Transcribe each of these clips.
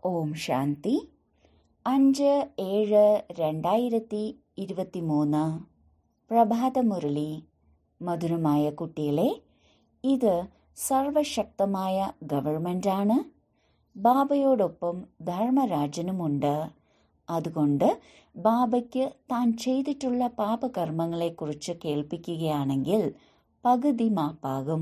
ഓം ശാന്തി അഞ്ച് ഏഴ് രണ്ടായിരത്തി ഇരുപത്തിമൂന്ന് പ്രഭാതമുരളി മധുരമായ കുട്ടികളെ ഇത് സർവശക്തമായ ഗവൺമെന്റാണ് ബാബയോടൊപ്പം ധർമ്മരാജനുമുണ്ട് അതുകൊണ്ട് ബാബയ്ക്ക് താൻ ചെയ്തിട്ടുള്ള പാപകർമ്മങ്ങളെക്കുറിച്ച് കേൾപ്പിക്കുകയാണെങ്കിൽ പകുതി മാപ്പാകും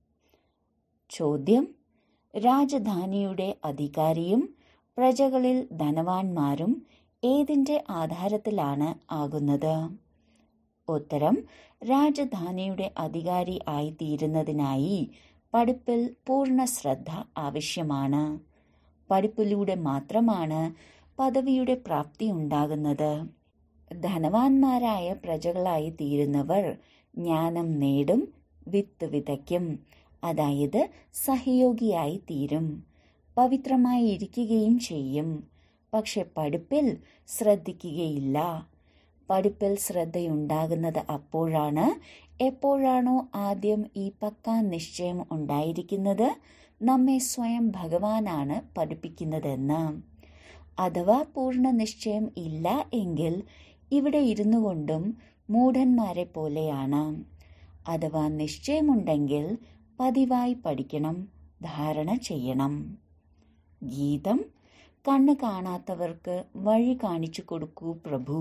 ചോദ്യം രാജധാനിയുടെ അധികാരിയും പ്രജകളിൽ ധനവാന്മാരും ഏതിന്റെ ആധാരത്തിലാണ് ആകുന്നത് ഉത്തരം രാജധാനിയുടെ അധികാരി ആയിത്തീരുന്നതിനായി പഠിപ്പിൽ പൂർണ്ണ ശ്രദ്ധ ആവശ്യമാണ് പഠിപ്പിലൂടെ മാത്രമാണ് പദവിയുടെ പ്രാപ്തി ഉണ്ടാകുന്നത് ധനവാന്മാരായ പ്രജകളായി തീരുന്നവർ ജ്ഞാനം നേടും വിത്ത് വിതയ്ക്കും അതായത് സഹയോഗിയായി തീരും പവിത്രമായി ഇരിക്കുകയും ചെയ്യും പക്ഷെ പഠിപ്പിൽ ശ്രദ്ധിക്കുകയില്ല പഠിപ്പിൽ ശ്രദ്ധയുണ്ടാകുന്നത് അപ്പോഴാണ് എപ്പോഴാണോ ആദ്യം ഈ പക്കാ നിശ്ചയം ഉണ്ടായിരിക്കുന്നത് നമ്മെ സ്വയം ഭഗവാനാണ് പഠിപ്പിക്കുന്നതെന്ന് അഥവാ പൂർണ്ണ നിശ്ചയം ഇല്ല എങ്കിൽ ഇവിടെ ഇരുന്നു കൊണ്ടും മൂഢന്മാരെ പോലെയാണ് അഥവാ നിശ്ചയമുണ്ടെങ്കിൽ പതിവായി പഠിക്കണം ധാരണ ചെയ്യണം ഗീതം കണ്ണ് കാണാത്തവർക്ക് വഴി കാണിച്ചു കൊടുക്കൂ പ്രഭു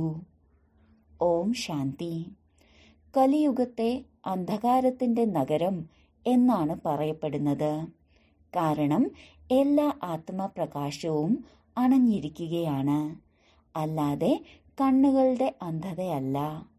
ഓം ശാന്തി കലിയുഗത്തെ അന്ധകാരത്തിന്റെ നഗരം എന്നാണ് പറയപ്പെടുന്നത് കാരണം എല്ലാ ആത്മപ്രകാശവും അണഞ്ഞിരിക്കുകയാണ് അല്ലാതെ കണ്ണുകളുടെ അന്ധതയല്ല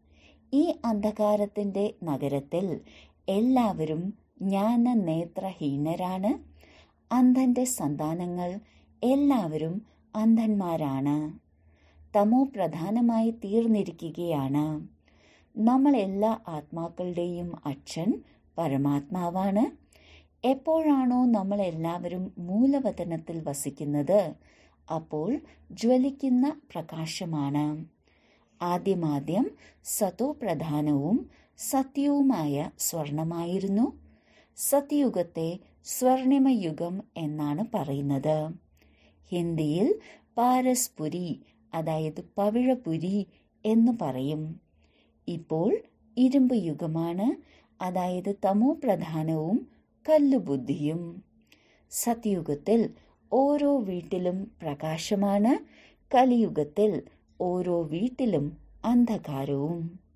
ഈ അന്ധകാരത്തിന്റെ നഗരത്തിൽ എല്ലാവരും ജ്ഞാന നേത്രഹീനരാണ് അന്ധന്റെ സന്താനങ്ങൾ എല്ലാവരും അന്ധന്മാരാണ് തമോ പ്രധാനമായി തീർന്നിരിക്കുകയാണ് നമ്മൾ എല്ലാ ആത്മാക്കളുടെയും അച്ഛൻ പരമാത്മാവാണ് എപ്പോഴാണോ നമ്മൾ എല്ലാവരും മൂലവതനത്തിൽ വസിക്കുന്നത് അപ്പോൾ ജ്വലിക്കുന്ന പ്രകാശമാണ് ആദ്യമാദ്യം സതോ പ്രധാനവും സത്യവുമായ സ്വർണമായിരുന്നു സത്യയുഗത്തെ സ്വർണിമയുഗം എന്നാണ് പറയുന്നത് ഹിന്ദിയിൽ പാരസ്പുരി അതായത് പവിഴപുരി എന്ന് പറയും ഇപ്പോൾ ഇരുമ്പ് യുഗമാണ് അതായത് തമോ പ്രധാനവും കല്ലുബുദ്ധിയും സത്യയുഗത്തിൽ ഓരോ വീട്ടിലും പ്രകാശമാണ് കലിയുഗത്തിൽ ഓരോ വീട്ടിലും അന്ധകാരവും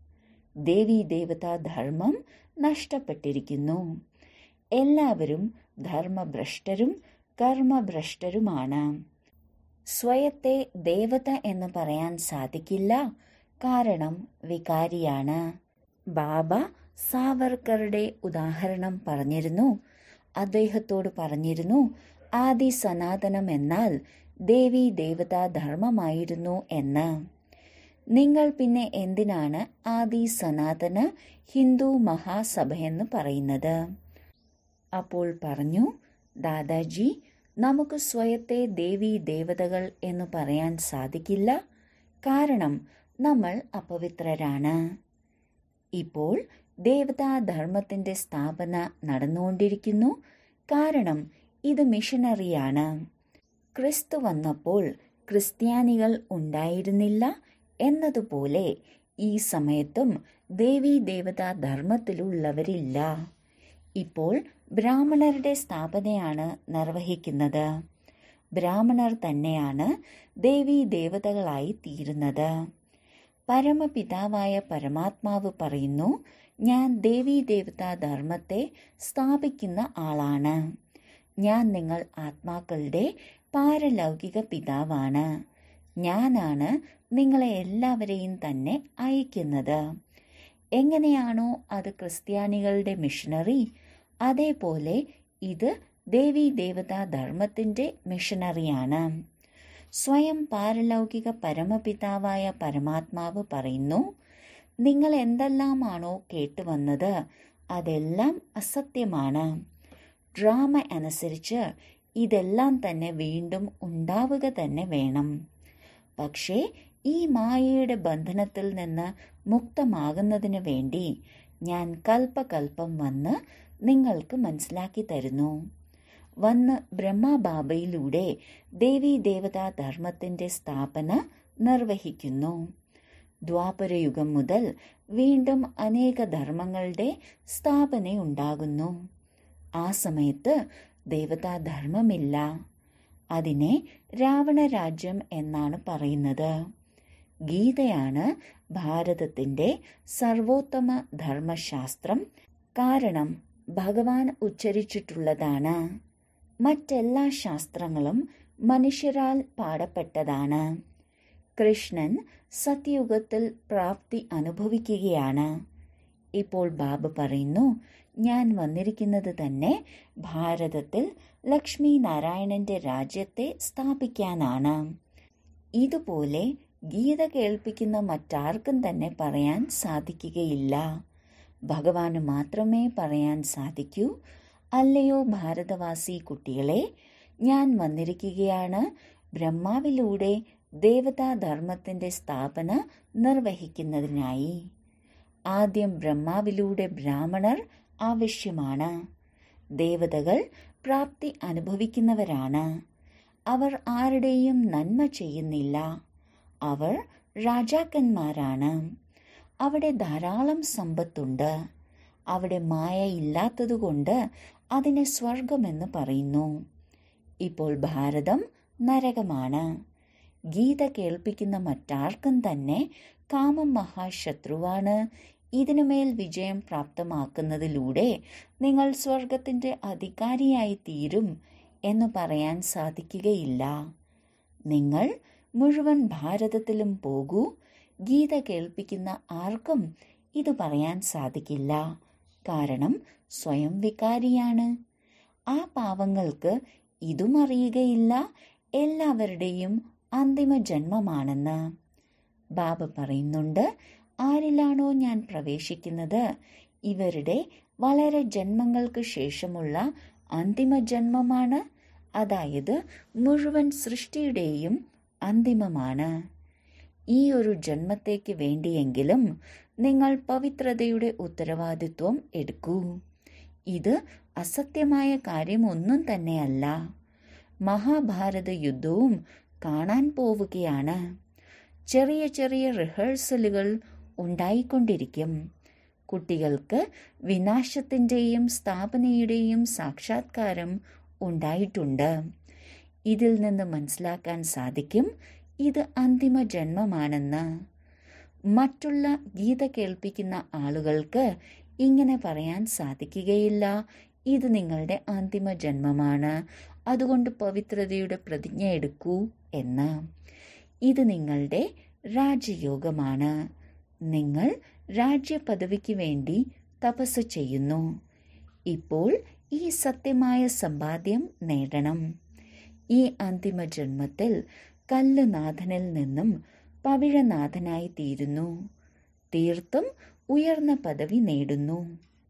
ദേവീ ദേവതാ ധർമ്മം നഷ്ടപ്പെട്ടിരിക്കുന്നു എല്ലാവരും ധർമ്മഭ്രഷ്ടരും കർമ്മഭ്രഷ്ടരുമാണ് സ്വയത്തെ ദേവത എന്ന് പറയാൻ സാധിക്കില്ല കാരണം വികാരിയാണ് ബാബ സാവർക്കറുടെ ഉദാഹരണം പറഞ്ഞിരുന്നു അദ്ദേഹത്തോട് പറഞ്ഞിരുന്നു ആദി സനാതനം എന്നാൽ ദേവി ദേവതാ ധർമ്മമായിരുന്നു എന്ന് നിങ്ങൾ പിന്നെ എന്തിനാണ് ആദി സനാതന ഹിന്ദു മഹാസഭയെന്ന് പറയുന്നത് അപ്പോൾ പറഞ്ഞു ദാദാജി നമുക്ക് സ്വയത്തെ ദേവി ദേവതകൾ എന്ന് പറയാൻ സാധിക്കില്ല കാരണം നമ്മൾ അപവിത്രരാണ് ഇപ്പോൾ ദേവതാധർമ്മത്തിന്റെ സ്ഥാപന നടന്നുകൊണ്ടിരിക്കുന്നു കാരണം ഇത് മിഷനറിയാണ് ക്രിസ്തു വന്നപ്പോൾ ക്രിസ്ത്യാനികൾ ഉണ്ടായിരുന്നില്ല എന്നതുപോലെ ഈ സമയത്തും ദേവീ ദേവതാ ധർമ്മത്തിലുള്ളവരില്ല ഇപ്പോൾ ബ്രാഹ്മണരുടെ സ്ഥാപനയാണ് നിർവഹിക്കുന്നത് ബ്രാഹ്മണർ തന്നെയാണ് ദേവീ ദേവതകളായി തീരുന്നത് പരമപിതാവായ പരമാത്മാവ് പറയുന്നു ഞാൻ ദേവീ ദേവതാ ധർമ്മത്തെ സ്ഥാപിക്കുന്ന ആളാണ് ഞാൻ നിങ്ങൾ ആത്മാക്കളുടെ പാരലൗകിക പിതാവാണ് ഞാനാണ് നിങ്ങളെ എല്ലാവരെയും തന്നെ അയക്കുന്നത് എങ്ങനെയാണോ അത് ക്രിസ്ത്യാനികളുടെ മിഷനറി അതേപോലെ ഇത് ദേവീ ദേവതാ ധർമ്മത്തിന്റെ മിഷനറിയാണ് സ്വയം പാരലൗകിക പരമപിതാവായ പരമാത്മാവ് പറയുന്നു നിങ്ങൾ എന്തെല്ലാമാണോ കേട്ടുവന്നത് അതെല്ലാം അസത്യമാണ് ഡ്രാമ അനുസരിച്ച് ഇതെല്ലാം തന്നെ വീണ്ടും ഉണ്ടാവുക തന്നെ വേണം പക്ഷേ ഈ മായയുടെ ബന്ധനത്തിൽ നിന്ന് മുക്തമാകുന്നതിന് വേണ്ടി ഞാൻ കൽപ്പകൽപ്പം വന്ന് നിങ്ങൾക്ക് മനസ്സിലാക്കി തരുന്നു വന്ന് ബ്രഹ്മബാബയിലൂടെ ദേവീ ദേവതാ ധർമ്മത്തിന്റെ സ്ഥാപന നിർവഹിക്കുന്നു ദ്വാപരയുഗം മുതൽ വീണ്ടും അനേക ധർമ്മങ്ങളുടെ സ്ഥാപനയുണ്ടാകുന്നു ആ സമയത്ത് ദേവതാധർമ്മമില്ല അതിനെ രാവണരാജ്യം എന്നാണ് പറയുന്നത് ഗീതയാണ് ഭാരതത്തിന്റെ സർവോത്തമ ധർമ്മശാസ്ത്രം കാരണം ഭഗവാൻ ഉച്ചരിച്ചിട്ടുള്ളതാണ് മറ്റെല്ലാ ശാസ്ത്രങ്ങളും മനുഷ്യരാൽ പാടപ്പെട്ടതാണ് കൃഷ്ണൻ സത്യയുഗത്തിൽ പ്രാപ്തി അനുഭവിക്കുകയാണ് ഇപ്പോൾ ബാബ പറയുന്നു ഞാൻ വന്നിരിക്കുന്നത് തന്നെ ഭാരതത്തിൽ ലക്ഷ്മി നാരായണന്റെ രാജ്യത്തെ സ്ഥാപിക്കാനാണ് ഇതുപോലെ ഗീത കേൾപ്പിക്കുന്ന മറ്റാർക്കും തന്നെ പറയാൻ സാധിക്കുകയില്ല ഭഗവാന് മാത്രമേ പറയാൻ സാധിക്കൂ അല്ലയോ ഭാരതവാസി കുട്ടികളെ ഞാൻ വന്നിരിക്കുകയാണ് ബ്രഹ്മാവിലൂടെ ദേവതാധർമ്മത്തിന്റെ സ്ഥാപന നിർവഹിക്കുന്നതിനായി ആദ്യം ബ്രഹ്മാവിലൂടെ ബ്രാഹ്മണർ ആവശ്യമാണ് ദേവതകൾ പ്രാപ്തി അനുഭവിക്കുന്നവരാണ് അവർ ആരുടെയും നന്മ ചെയ്യുന്നില്ല അവർ രാജാക്കന്മാരാണ് അവിടെ ധാരാളം സമ്പത്തുണ്ട് അവിടെ മായ ഇല്ലാത്തതുകൊണ്ട് അതിനെ സ്വർഗമെന്ന് പറയുന്നു ഇപ്പോൾ ഭാരതം നരകമാണ് ഗീത കേൾപ്പിക്കുന്ന മറ്റാർക്കും തന്നെ കാമം മഹാശത്രുവാണ് ഇതിനുമേൽ വിജയം പ്രാപ്തമാക്കുന്നതിലൂടെ നിങ്ങൾ സ്വർഗത്തിന്റെ അധികാരിയായി തീരും എന്ന് പറയാൻ സാധിക്കുകയില്ല നിങ്ങൾ മുഴുവൻ ഭാരതത്തിലും പോകൂ ഗീത കേൾപ്പിക്കുന്ന ആർക്കും ഇത് പറയാൻ സാധിക്കില്ല കാരണം സ്വയം വികാരിയാണ് ആ പാവങ്ങൾക്ക് ഇതും അറിയുകയില്ല എല്ലാവരുടെയും അന്തിമ ജന്മമാണെന്ന് ബാബ പറയുന്നുണ്ട് ആരിലാണോ ഞാൻ പ്രവേശിക്കുന്നത് ഇവരുടെ വളരെ ജന്മങ്ങൾക്ക് ശേഷമുള്ള അന്തിമ ജന്മമാണ് അതായത് മുഴുവൻ സൃഷ്ടിയുടെയും അന്തിമമാണ് ഈ ഒരു ജന്മത്തേക്ക് വേണ്ടിയെങ്കിലും നിങ്ങൾ പവിത്രതയുടെ ഉത്തരവാദിത്വം എടുക്കൂ ഇത് അസത്യമായ കാര്യമൊന്നും തന്നെയല്ല മഹാഭാരത യുദ്ധവും കാണാൻ പോവുകയാണ് ചെറിയ ചെറിയ റിഹേഴ്സലുകൾ ഉണ്ടായിക്കൊണ്ടിരിക്കും കുട്ടികൾക്ക് വിനാശത്തിൻ്റെയും സ്ഥാപനയുടെയും സാക്ഷാത്കാരം ഉണ്ടായിട്ടുണ്ട് ഇതിൽ നിന്ന് മനസ്സിലാക്കാൻ സാധിക്കും ഇത് അന്തിമ ജന്മമാണെന്ന് മറ്റുള്ള ഗീത കേൾപ്പിക്കുന്ന ആളുകൾക്ക് ഇങ്ങനെ പറയാൻ സാധിക്കുകയില്ല ഇത് നിങ്ങളുടെ അന്തിമ ജന്മമാണ് അതുകൊണ്ട് പവിത്രതയുടെ പ്രതിജ്ഞ എടുക്കൂ എന്ന് ഇത് നിങ്ങളുടെ രാജയോഗമാണ് നിങ്ങൾ രാജ്യപദവിക്ക് വേണ്ടി തപസ് ചെയ്യുന്നു ഇപ്പോൾ ഈ സത്യമായ സമ്പാദ്യം നേടണം ഈ അന്തിമ ജന്മത്തിൽ കല്ലുനാഥനിൽ നിന്നും പവിഴനാഥനായി തീരുന്നു തീർത്തും ഉയർന്ന പദവി നേടുന്നു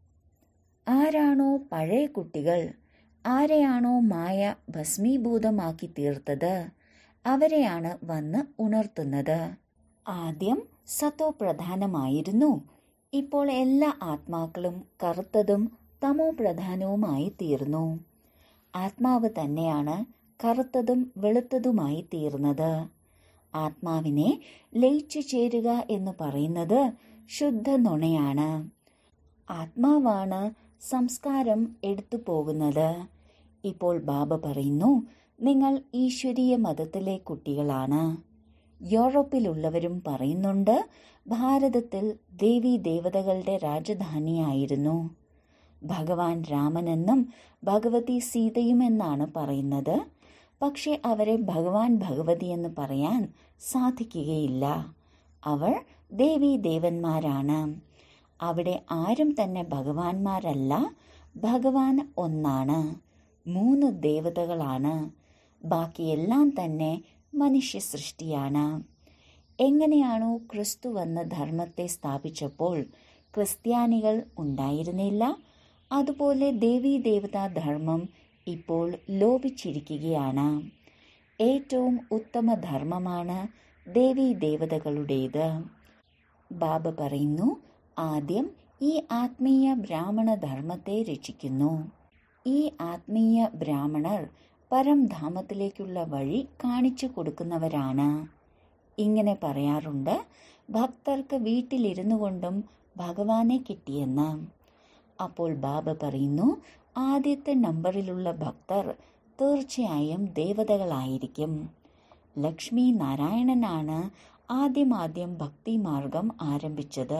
ആരാണോ പഴയ കുട്ടികൾ ആരെയാണോ മായ ഭസ്മീഭൂതമാക്കി തീർത്തത് അവരെയാണ് വന്ന് ഉണർത്തുന്നത് ആദ്യം സത്തോ പ്രധാനമായിരുന്നു ഇപ്പോൾ എല്ലാ ആത്മാക്കളും കറുത്തതും തമോ പ്രധാനവുമായി തീർന്നു ആത്മാവ് തന്നെയാണ് കറുത്തതും വെളുത്തതുമായി തീർന്നത് ആത്മാവിനെ ലയിച്ചു ചേരുക എന്ന് പറയുന്നത് ശുദ്ധ നുണയാണ് ആത്മാവാണ് സംസ്കാരം എടുത്തു പോകുന്നത് ഇപ്പോൾ ബാബ പറയുന്നു നിങ്ങൾ ഈശ്വരീയ മതത്തിലെ കുട്ടികളാണ് യൂറോപ്പിലുള്ളവരും പറയുന്നുണ്ട് ഭാരതത്തിൽ ദേവി ദേവതകളുടെ രാജധാനിയായിരുന്നു ഭഗവാൻ രാമനെന്നും ഭഗവതി സീതയുമെന്നാണ് പറയുന്നത് പക്ഷെ അവരെ ഭഗവാൻ ഭഗവതി എന്ന് പറയാൻ സാധിക്കുകയില്ല അവർ ദേവി ദേവന്മാരാണ് അവിടെ ആരും തന്നെ ഭഗവാന്മാരല്ല ഭഗവാൻ ഒന്നാണ് മൂന്ന് ദേവതകളാണ് ബാക്കിയെല്ലാം തന്നെ മനുഷ്യ സൃഷ്ടിയാണ് എങ്ങനെയാണോ ക്രിസ്തു വന്ന ധർമ്മത്തെ സ്ഥാപിച്ചപ്പോൾ ക്രിസ്ത്യാനികൾ ഉണ്ടായിരുന്നില്ല അതുപോലെ ദേവീ ദേവതാ ധർമ്മം ഇപ്പോൾ ലോപിച്ചിരിക്കുകയാണ് ഏറ്റവും ഉത്തമ ധർമ്മമാണ് ദേവീ ദേവതകളുടേത് ബാബ പറയുന്നു ആദ്യം ഈ ആത്മീയ ബ്രാഹ്മണ ധർമ്മത്തെ രക്ഷിക്കുന്നു ഈ ആത്മീയ ബ്രാഹ്മണർ പരംധാമത്തിലേക്കുള്ള വഴി കാണിച്ചു കൊടുക്കുന്നവരാണ് ഇങ്ങനെ പറയാറുണ്ട് ഭക്തർക്ക് വീട്ടിലിരുന്നു കൊണ്ടും ഭഗവാനെ കിട്ടിയെന്ന് അപ്പോൾ ബാബ പറയുന്നു ആദ്യത്തെ നമ്പറിലുള്ള ഭക്തർ തീർച്ചയായും ദേവതകളായിരിക്കും ലക്ഷ്മി നാരായണനാണ് ആദ്യമാദ്യം ഭക്തിമാർഗം ആരംഭിച്ചത്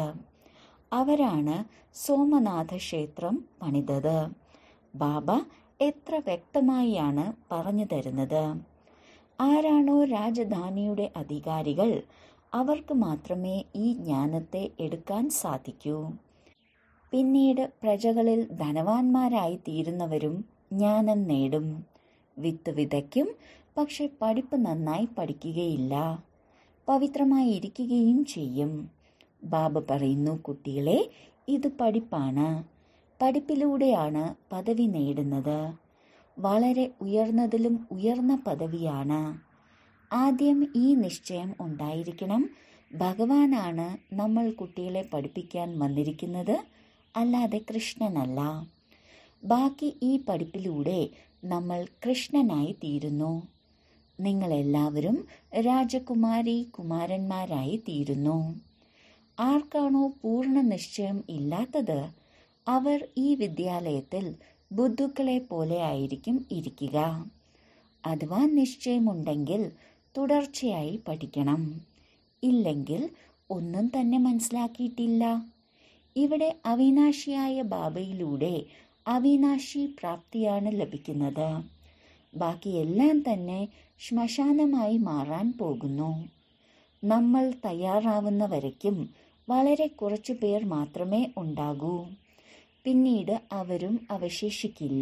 അവരാണ് സോമനാഥ ക്ഷേത്രം പണിതത് ബാബ എത്ര വ്യക്തമായാണ് പറഞ്ഞു തരുന്നത് ആരാണോ രാജധാനിയുടെ അധികാരികൾ അവർക്ക് മാത്രമേ ഈ ജ്ഞാനത്തെ എടുക്കാൻ സാധിക്കൂ പിന്നീട് പ്രജകളിൽ ധനവാന്മാരായി തീരുന്നവരും ജ്ഞാനം നേടും വിത്ത് വിതയ്ക്കും പക്ഷെ പഠിപ്പ് നന്നായി പഠിക്കുകയില്ല പവിത്രമായി ഇരിക്കുകയും ചെയ്യും ബാബ പറയുന്നു കുട്ടികളെ ഇത് പഠിപ്പാണ് പഠിപ്പിലൂടെയാണ് പദവി നേടുന്നത് വളരെ ഉയർന്നതിലും ഉയർന്ന പദവിയാണ് ആദ്യം ഈ നിശ്ചയം ഉണ്ടായിരിക്കണം ഭഗവാനാണ് നമ്മൾ കുട്ടികളെ പഠിപ്പിക്കാൻ വന്നിരിക്കുന്നത് അല്ലാതെ കൃഷ്ണനല്ല ബാക്കി ഈ പഠിപ്പിലൂടെ നമ്മൾ കൃഷ്ണനായി തീരുന്നു നിങ്ങളെല്ലാവരും രാജകുമാരി കുമാരന്മാരായി തീരുന്നു ആർക്കാണോ പൂർണ്ണ നിശ്ചയം ഇല്ലാത്തത് അവർ ഈ വിദ്യാലയത്തിൽ ബുദ്ധുക്കളെ പോലെ ആയിരിക്കും ഇരിക്കുക അഥവാ നിശ്ചയമുണ്ടെങ്കിൽ തുടർച്ചയായി പഠിക്കണം ഇല്ലെങ്കിൽ ഒന്നും തന്നെ മനസ്സിലാക്കിയിട്ടില്ല ഇവിടെ അവിനാശിയായ ബാബയിലൂടെ അവിനാശി പ്രാപ്തിയാണ് ലഭിക്കുന്നത് ബാക്കിയെല്ലാം തന്നെ ശ്മശാനമായി മാറാൻ പോകുന്നു നമ്മൾ തയ്യാറാവുന്ന വരയ്ക്കും വളരെ കുറച്ചു പേർ മാത്രമേ ഉണ്ടാകൂ പിന്നീട് അവരും അവശേഷിക്കില്ല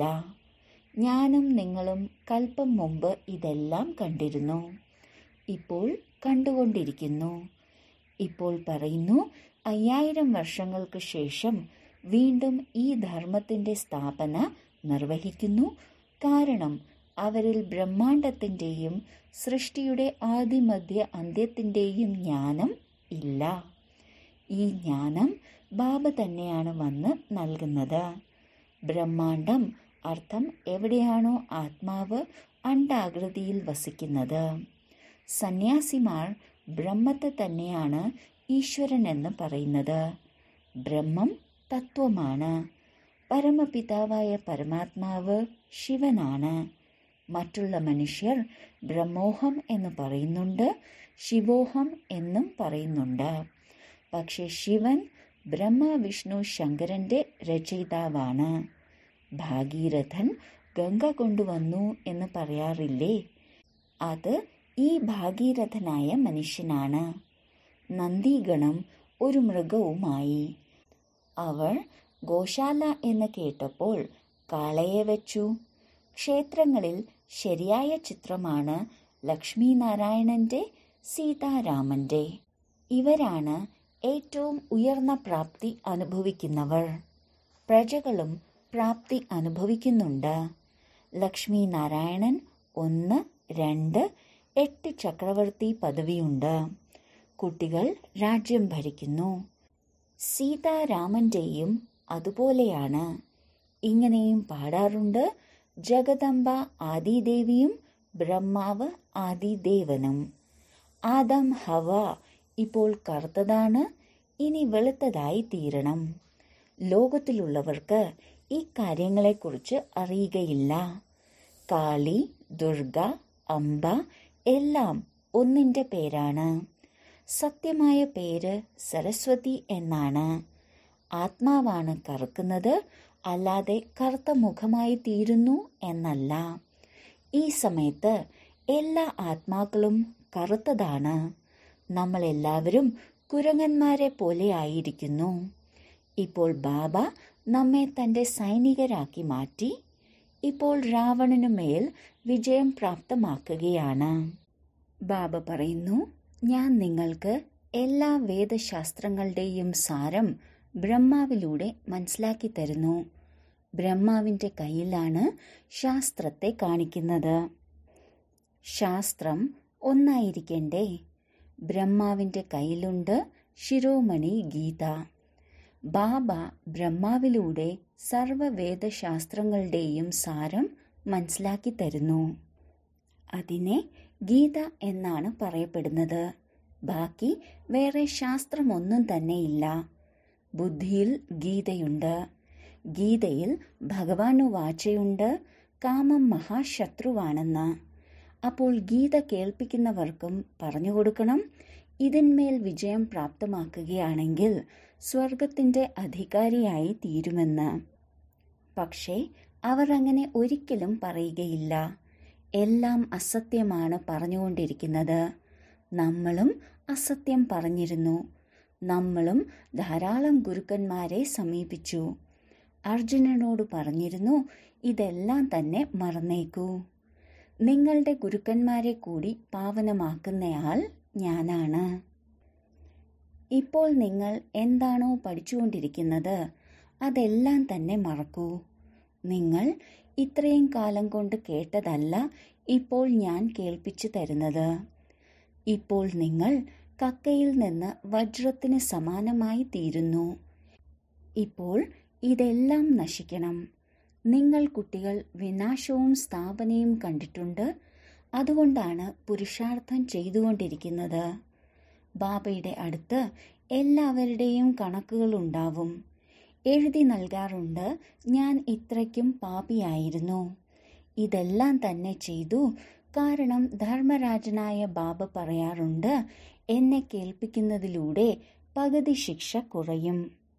ഞാനും നിങ്ങളും കൽപ്പം മുമ്പ് ഇതെല്ലാം കണ്ടിരുന്നു ഇപ്പോൾ കണ്ടുകൊണ്ടിരിക്കുന്നു ഇപ്പോൾ പറയുന്നു അയ്യായിരം വർഷങ്ങൾക്ക് ശേഷം വീണ്ടും ഈ ധർമ്മത്തിന്റെ സ്ഥാപന നിർവഹിക്കുന്നു കാരണം അവരിൽ ബ്രഹ്മാണ്ടത്തിന്റെയും സൃഷ്ടിയുടെ ആദിമധ്യ അന്ത്യത്തിന്റെയും ജ്ഞാനം ഇല്ല ഈ ജ്ഞാനം ബാബ തന്നെയാണ് വന്ന് നൽകുന്നത് ബ്രഹ്മാണ്ടം അർത്ഥം എവിടെയാണോ ആത്മാവ് അണ്ടാകൃതിയിൽ വസിക്കുന്നത് സന്യാസിമാർ ബ്രഹ്മത്തെ തന്നെയാണ് ഈശ്വരൻ എന്ന് പറയുന്നത് ബ്രഹ്മം തത്വമാണ് പരമപിതാവായ പരമാത്മാവ് ശിവനാണ് മറ്റുള്ള മനുഷ്യർ ബ്രഹ്മോഹം എന്ന് പറയുന്നുണ്ട് ശിവോഹം എന്നും പറയുന്നുണ്ട് പക്ഷെ ശിവൻ ബ്രഹ്മ വിഷ്ണു ശങ്കരന്റെ രചയിതാവാണ് ഭാഗീരഥൻ ഗംഗ കൊണ്ടുവന്നു എന്ന് പറയാറില്ലേ അത് ഈ ഭാഗീരഥനായ മനുഷ്യനാണ് നന്ദിഗണം ഒരു മൃഗവുമായി അവൾ ഗോശാല എന്ന് കേട്ടപ്പോൾ കാളയെ വെച്ചു ക്ഷേത്രങ്ങളിൽ ശരിയായ ചിത്രമാണ് ലക്ഷ്മി നാരായണന്റെ സീതാരാമന്റെ ഇവരാണ് ഏറ്റവും ഉയർന്ന പ്രാപ്തി അനുഭവിക്കുന്നവർ പ്രജകളും പ്രാപ്തി അനുഭവിക്കുന്നുണ്ട് ലക്ഷ്മി നാരായണൻ ഒന്ന് രണ്ട് എട്ട് ചക്രവർത്തി പദവിയുണ്ട് കുട്ടികൾ രാജ്യം ഭരിക്കുന്നു സീതാരാമന്റെയും അതുപോലെയാണ് ഇങ്ങനെയും പാടാറുണ്ട് ജഗദംബ ആദിദേവിയും ബ്രഹ്മാവ് ആദിദേവനും ആദം ഹവ ഇപ്പോൾ കറുത്തതാണ് ഇനി വെളുത്തതായി തീരണം ലോകത്തിലുള്ളവർക്ക് ഈ കാര്യങ്ങളെക്കുറിച്ച് അറിയുകയില്ല കാളി ദുർഗ അംബ എല്ലാം ഒന്നിന്റെ പേരാണ് സത്യമായ പേര് സരസ്വതി എന്നാണ് ആത്മാവാണ് കറുക്കുന്നത് അല്ലാതെ കറുത്ത മുഖമായി തീരുന്നു എന്നല്ല ഈ സമയത്ത് എല്ലാ ആത്മാക്കളും കറുത്തതാണ് നമ്മളെല്ലാവരും കുരങ്ങന്മാരെ പോലെ ആയിരിക്കുന്നു ഇപ്പോൾ ബാബ നമ്മെ തന്റെ സൈനികരാക്കി മാറ്റി ഇപ്പോൾ രാവണനു മേൽ വിജയം പ്രാപ്തമാക്കുകയാണ് ബാബ പറയുന്നു ഞാൻ നിങ്ങൾക്ക് എല്ലാ വേദശാസ്ത്രങ്ങളുടെയും സാരം ബ്രഹ്മാവിലൂടെ മനസ്സിലാക്കി തരുന്നു ബ്രഹ്മാവിന്റെ കയ്യിലാണ് ശാസ്ത്രത്തെ കാണിക്കുന്നത് ശാസ്ത്രം ഒന്നായിരിക്കണ്ടേ ബ്രഹ്മാവിന്റെ കയ്യിലുണ്ട് ശിരോമണി ഗീത ബാബ ബ്രഹ്മാവിലൂടെ സർവവേദശാസ്ത്രങ്ങളുടെയും സാരം മനസ്സിലാക്കി തരുന്നു അതിനെ ഗീത എന്നാണ് പറയപ്പെടുന്നത് ബാക്കി വേറെ ശാസ്ത്രമൊന്നും തന്നെയില്ല ബുദ്ധിയിൽ ഗീതയുണ്ട് ഗീതയിൽ ഭഗവാനു വാച്ചയുണ്ട് കാമം മഹാശത്രുവാണെന്ന് അപ്പോൾ ഗീത കേൾപ്പിക്കുന്നവർക്കും പറഞ്ഞു കൊടുക്കണം ഇതിന്മേൽ വിജയം പ്രാപ്തമാക്കുകയാണെങ്കിൽ സ്വർഗത്തിന്റെ അധികാരിയായി തീരുമെന്ന് പക്ഷേ അവർ അങ്ങനെ ഒരിക്കലും പറയുകയില്ല എല്ലാം അസത്യമാണ് പറഞ്ഞുകൊണ്ടിരിക്കുന്നത് നമ്മളും അസത്യം പറഞ്ഞിരുന്നു നമ്മളും ധാരാളം ഗുരുക്കന്മാരെ സമീപിച്ചു അർജുനനോട് പറഞ്ഞിരുന്നു ഇതെല്ലാം തന്നെ മറന്നേക്കൂ നിങ്ങളുടെ ഗുരുക്കന്മാരെ കൂടി പാവനമാക്കുന്നയാൾ ഞാനാണ് ഇപ്പോൾ നിങ്ങൾ എന്താണോ പഠിച്ചുകൊണ്ടിരിക്കുന്നത് അതെല്ലാം തന്നെ മറക്കൂ നിങ്ങൾ ഇത്രയും കാലം കൊണ്ട് കേട്ടതല്ല ഇപ്പോൾ ഞാൻ കേൾപ്പിച്ചു തരുന്നത് ഇപ്പോൾ നിങ്ങൾ കക്കയിൽ നിന്ന് വജ്രത്തിന് സമാനമായി തീരുന്നു ഇപ്പോൾ ഇതെല്ലാം നശിക്കണം നിങ്ങൾ കുട്ടികൾ വിനാശവും സ്ഥാപനയും കണ്ടിട്ടുണ്ട് അതുകൊണ്ടാണ് പുരുഷാർത്ഥം ചെയ്തുകൊണ്ടിരിക്കുന്നത് ബാബയുടെ അടുത്ത് എല്ലാവരുടെയും കണക്കുകൾ ഉണ്ടാവും എഴുതി നൽകാറുണ്ട് ഞാൻ ഇത്രയ്ക്കും പാപിയായിരുന്നു ഇതെല്ലാം തന്നെ ചെയ്തു കാരണം ധർമ്മരാജനായ ബാബ പറയാറുണ്ട് എന്നെ കേൾപ്പിക്കുന്നതിലൂടെ പകുതി ശിക്ഷ കുറയും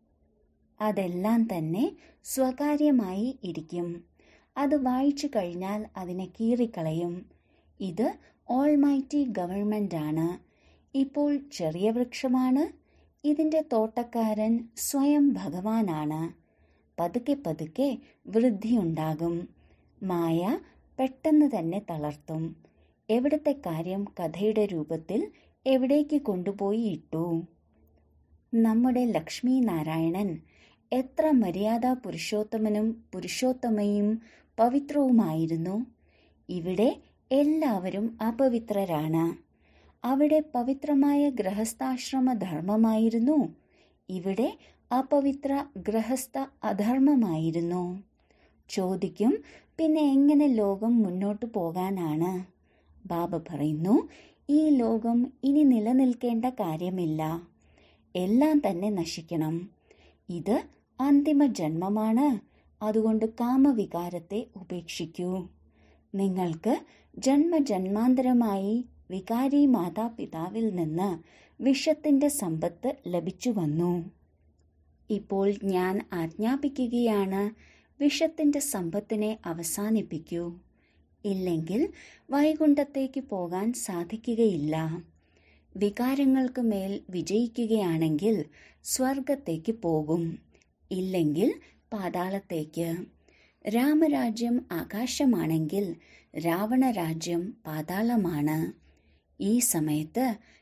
അതെല്ലാം തന്നെ സ്വകാര്യമായി ഇരിക്കും അത് വായിച്ചു കഴിഞ്ഞാൽ അതിനെ കീറിക്കളയും ഇത് ഓൾമൈറ്റി ഗവൺമെന്റ് ആണ് ഇപ്പോൾ ചെറിയ വൃക്ഷമാണ് ഇതിന്റെ തോട്ടക്കാരൻ സ്വയം ഭഗവാനാണ് പതുക്കെ പതുക്കെ വൃദ്ധിയുണ്ടാകും മായ പെട്ടെന്ന് തന്നെ തളർത്തും എവിടത്തെ കാര്യം കഥയുടെ രൂപത്തിൽ എവിടേക്ക് കൊണ്ടുപോയി ഇട്ടു നമ്മുടെ ലക്ഷ്മി നാരായണൻ എത്ര മര്യാദ പുരുഷോത്തമനും പുരുഷോത്തമയും പവിത്രവുമായിരുന്നു ഇവിടെ എല്ലാവരും അപവിത്രരാണ് അവിടെ പവിത്രമായ ഗൃഹസ്ഥാശ്രമ ധർമ്മമായിരുന്നു ഇവിടെ അപവിത്ര ഗൃഹസ്ഥ അധർമ്മമായിരുന്നു ചോദിക്കും പിന്നെ എങ്ങനെ ലോകം മുന്നോട്ടു പോകാനാണ് ബാബ പറയുന്നു ഈ ലോകം ഇനി നിലനിൽക്കേണ്ട കാര്യമില്ല എല്ലാം തന്നെ നശിക്കണം ഇത് അന്തിമ ജന്മമാണ് അതുകൊണ്ട് കാമവികാരത്തെ ഉപേക്ഷിക്കൂ നിങ്ങൾക്ക് ജന്മജന്മാന്തരമായി വികാരി മാതാപിതാവിൽ നിന്ന് വിഷത്തിന്റെ സമ്പത്ത് ലഭിച്ചു വന്നു ഇപ്പോൾ ഞാൻ ആജ്ഞാപിക്കുകയാണ് വിഷത്തിന്റെ സമ്പത്തിനെ അവസാനിപ്പിക്കൂ ഇല്ലെങ്കിൽ വൈകുണ്ഠത്തേക്ക് പോകാൻ സാധിക്കുകയില്ല വികാരങ്ങൾക്ക് മേൽ വിജയിക്കുകയാണെങ്കിൽ സ്വർഗത്തേക്ക് പോകും ഇല്ലെങ്കിൽ പാതാളത്തേക്ക് രാമരാജ്യം ആകാശമാണെങ്കിൽ രാവണരാജ്യം പാതാളമാണ് ഈ സമയത്ത്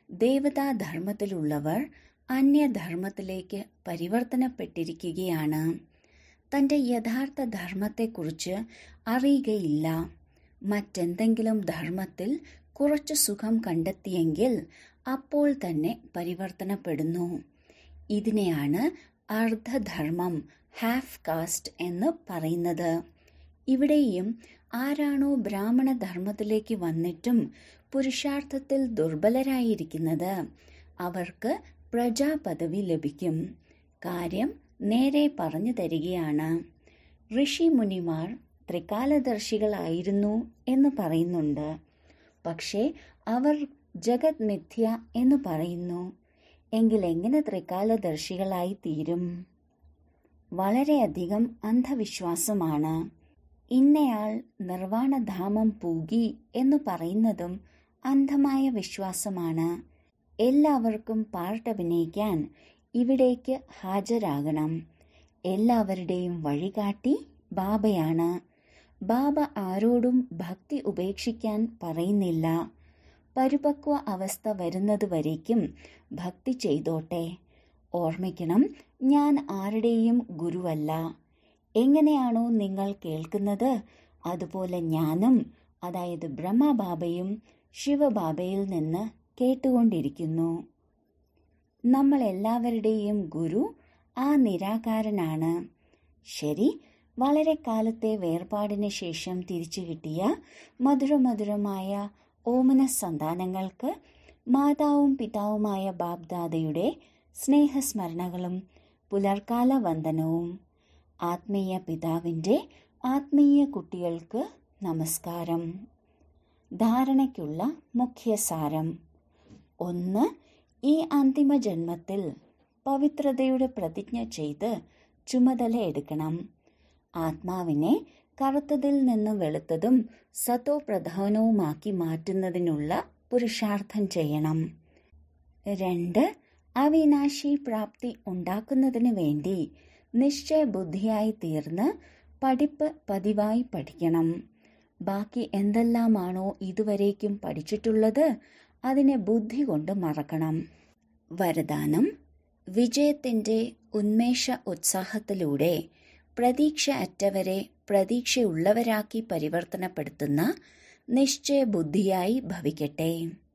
ദേവതാധർമ്മത്തിലുള്ളവർ അന്യധർമ്മത്തിലേക്ക് പരിവർത്തനപ്പെട്ടിരിക്കുകയാണ് തന്റെ യഥാർത്ഥ ധർമ്മത്തെക്കുറിച്ച് അറിയുകയില്ല മറ്റെന്തെങ്കിലും ധർമ്മത്തിൽ കുറച്ച് സുഖം കണ്ടെത്തിയെങ്കിൽ അപ്പോൾ തന്നെ പരിവർത്തനപ്പെടുന്നു ഇതിനെയാണ് അർദ്ധധർമ്മം ഹാഫ് കാസ്റ്റ് എന്ന് പറയുന്നത് ഇവിടെയും ആരാണോ ബ്രാഹ്മണ ധർമ്മത്തിലേക്ക് വന്നിട്ടും പുരുഷാർത്ഥത്തിൽ ദുർബലരായിരിക്കുന്നത് അവർക്ക് പ്രജാപദവി ലഭിക്കും കാര്യം നേരെ പറഞ്ഞു തരികയാണ് ഋഷി മുനിമാർ ത്രികാലദർശികളായിരുന്നു എന്ന് പറയുന്നുണ്ട് പക്ഷേ അവർ ജഗത് മിഥ്യ എന്ന് പറയുന്നു എങ്കിൽ എങ്ങനെ ത്രികാലദർശികളായി തീരും വളരെയധികം അന്ധവിശ്വാസമാണ് ഇന്നയാൾ നിർവാണധാമം പൂകി എന്ന് പറയുന്നതും അന്ധമായ വിശ്വാസമാണ് എല്ലാവർക്കും പാർട്ടഭിനയിക്കാൻ ഇവിടേക്ക് ഹാജരാകണം എല്ലാവരുടെയും വഴികാട്ടി ബാബയാണ് ബാബ ആരോടും ഭക്തി ഉപേക്ഷിക്കാൻ പറയുന്നില്ല പരിപക്വ അവസ്ഥ വരുന്നതുവരേക്കും ഭക്തി ചെയ്തോട്ടെ ഓർമ്മിക്കണം ഞാൻ ആരുടെയും ഗുരുവല്ല എങ്ങനെയാണോ നിങ്ങൾ കേൾക്കുന്നത് അതുപോലെ ഞാനും അതായത് ബ്രഹ്മബാബയും ശിവബാബയിൽ നിന്ന് കേട്ടുകൊണ്ടിരിക്കുന്നു നമ്മൾ എല്ലാവരുടെയും ഗുരു ആ നിരാകാരനാണ് ശരി വളരെ കാലത്തെ വേർപാടിന് ശേഷം തിരിച്ചു കിട്ടിയ മധുരമധുരമായ ഓമന സന്താനങ്ങൾക്ക് മാതാവും പിതാവുമായ ബാബ്ദാദയുടെ സ്നേഹസ്മരണകളും പുലർക്കാല വന്ദനവും ആത്മീയ പിതാവിൻ്റെ ആത്മീയ കുട്ടികൾക്ക് നമസ്കാരം ധാരണയ്ക്കുള്ള മുഖ്യസാരം ഒന്ന് ഈ അന്തിമ ജന്മത്തിൽ പവിത്രതയുടെ പ്രതിജ്ഞ ചെയ്ത് ചുമതല എടുക്കണം ആത്മാവിനെ കറുത്തതിൽ നിന്ന് വെളുത്തതും സത്തോ പ്രധാനവുമാക്കി മാറ്റുന്നതിനുള്ള പുരുഷാർത്ഥം ചെയ്യണം രണ്ട് അവിനാശി പ്രാപ്തി ഉണ്ടാക്കുന്നതിന് വേണ്ടി നിശ്ചയബുദ്ധിയായി തീർന്ന് പഠിപ്പ് പതിവായി പഠിക്കണം ബാക്കി എന്തെല്ലാമാണോ ഇതുവരേക്കും പഠിച്ചിട്ടുള്ളത് അതിനെ ബുദ്ധി കൊണ്ട് മറക്കണം വരദാനം വിജയത്തിന്റെ ഉന്മേഷ ഉത്സാഹത്തിലൂടെ പ്രതീക്ഷ അറ്റവരെ പ്രതീക്ഷയുള്ളവരാക്കി പരിവർത്തനപ്പെടുത്തുന്ന നിശ്ചയബുദ്ധിയായി ഭവിക്കട്ടെ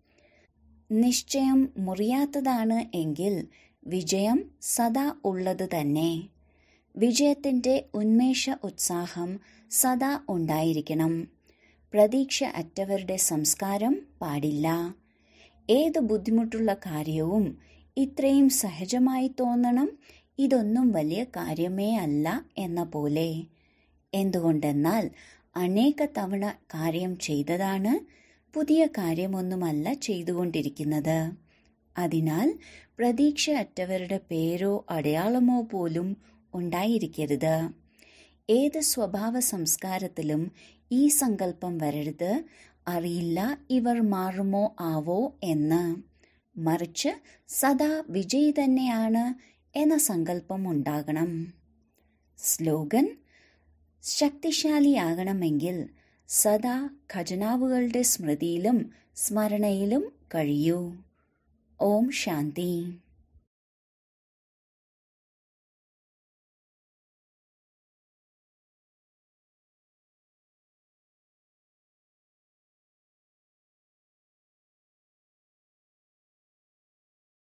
നിശ്ചയം മുറിയാത്തതാണ് എങ്കിൽ വിജയം സദാ ഉള്ളത് തന്നെ വിജയത്തിന്റെ ഉന്മേഷ ഉത്സാഹം സദാ ഉണ്ടായിരിക്കണം പ്രതീക്ഷ അറ്റവരുടെ സംസ്കാരം പാടില്ല ഏത് ബുദ്ധിമുട്ടുള്ള കാര്യവും ഇത്രയും സഹജമായി തോന്നണം ഇതൊന്നും വലിയ കാര്യമേ അല്ല എന്ന പോലെ എന്തുകൊണ്ടെന്നാൽ അനേക തവണ കാര്യം ചെയ്തതാണ് പുതിയ കാര്യമൊന്നുമല്ല ചെയ്തുകൊണ്ടിരിക്കുന്നത് അതിനാൽ പ്രതീക്ഷ അറ്റവരുടെ പേരോ അടയാളമോ പോലും ഉണ്ടായിരിക്കരുത് ഏത് സ്വഭാവ സംസ്കാരത്തിലും ഈ സങ്കല്പം വരരുത് അറിയില്ല ഇവർ മാറുമോ ആവോ എന്ന് മറിച്ച് സദാ വിജയി തന്നെയാണ് എന്ന സങ്കല്പം ഉണ്ടാകണം സ്ലോഗൻ ശക്തിശാലിയാകണമെങ്കിൽ സദാ ഖജനാവുകളുടെ സ്മൃതിയിലും സ്മരണയിലും കഴിയൂ ഓം ശാന്തി